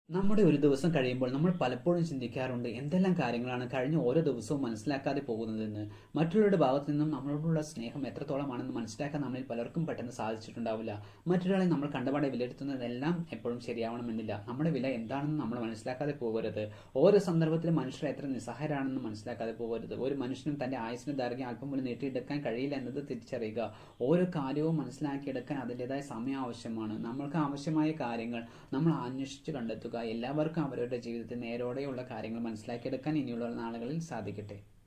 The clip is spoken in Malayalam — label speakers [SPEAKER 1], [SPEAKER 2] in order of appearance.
[SPEAKER 1] നമ്മുടെ ഒരു ദിവസം കഴിയുമ്പോൾ നമ്മൾ പലപ്പോഴും ചിന്തിക്കാറുണ്ട് എന്തെല്ലാം കാര്യങ്ങളാണ് കഴിഞ്ഞ ഓരോ ദിവസവും മനസ്സിലാക്കാതെ പോകുന്നതെന്ന് മറ്റുള്ളവരുടെ ഭാഗത്തു നിന്നും നമ്മളോടുള്ള സ്നേഹം എത്രത്തോളമാണെന്ന് മനസ്സിലാക്കാൻ നമ്മളിൽ പലർക്കും പെട്ടെന്ന് സാധിച്ചിട്ടുണ്ടാവില്ല മറ്റൊരാളെ നമ്മൾ കണ്ടപാടെ വിലയിരുത്തുന്നതെല്ലാം എപ്പോഴും ശരിയാവണമെന്നില്ല നമ്മുടെ വില എന്താണെന്ന് നമ്മൾ മനസ്സിലാക്കാതെ പോകരുത് ഓരോ സന്ദർഭത്തിലും മനുഷ്യർ എത്ര നിസ്സഹായരാണെന്ന് മനസ്സിലാക്കാതെ പോകരുത് ഒരു മനുഷ്യനും തന്റെ ആയുസിന് ദൈർഘ്യം അല്പം പോലും നീട്ടിയെടുക്കാൻ കഴിയില്ല എന്നത് തിരിച്ചറിയുക ഓരോ കാര്യവും മനസ്സിലാക്കിയെടുക്കാൻ അതിൻ്റെതായ സമയം ആവശ്യമാണ് നമ്മൾക്ക് ആവശ്യമായ കാര്യങ്ങൾ നമ്മൾ അന്വേഷിച്ച് കണ്ടെത്തുക എല്ലാവർക്കും അവരവരുടെ ജീവിതത്തിൽ നേരോടെയുള്ള കാര്യങ്ങൾ മനസ്സിലാക്കിയെടുക്കാൻ ഇനിയുള്ള നാളുകളിൽ സാധിക്കട്ടെ